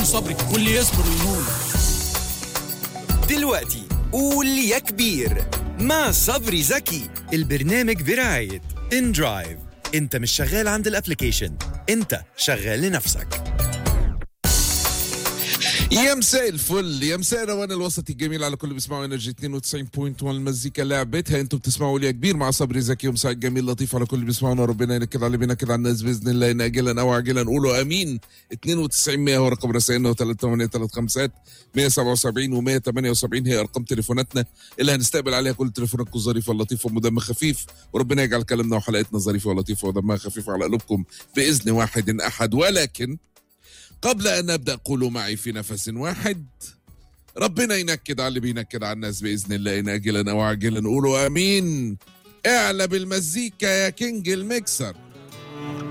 اسمه صبري واللي يصبر ينول دلوقتي قول يا كبير مع صبري زكي البرنامج برعاية ان درايف انت مش شغال عند الابليكيشن انت شغال لنفسك يا مساء الفل يا مساء روان الوسطي الجميل على كل بيسمعوا انرجي 92.1 المزيكا لعبتها انتوا بتسمعوا لي يا كبير مع صبري زكي ومساء جميل لطيف على كل بيسمعونا ربنا ينكد على بينا كده على الناس باذن الله ان اجلا او عاجلا قولوا امين 92 100 هو رقم رسائلنا و3835 177 و178 هي ارقام تليفوناتنا اللي هنستقبل عليها كل تليفوناتكم ظريفه ولطيفه ودمها خفيف وربنا يجعل كلامنا وحلقتنا ظريفه ولطيفه ودمها خفيف على قلوبكم باذن واحد احد ولكن قبل أن نبدأ قولوا معي في نفس واحد ربنا ينكد على اللي بينكد على الناس بإذن الله إن أجلا أو عاجلا قولوا آمين اعلى بالمزيكا يا كينج الميكسر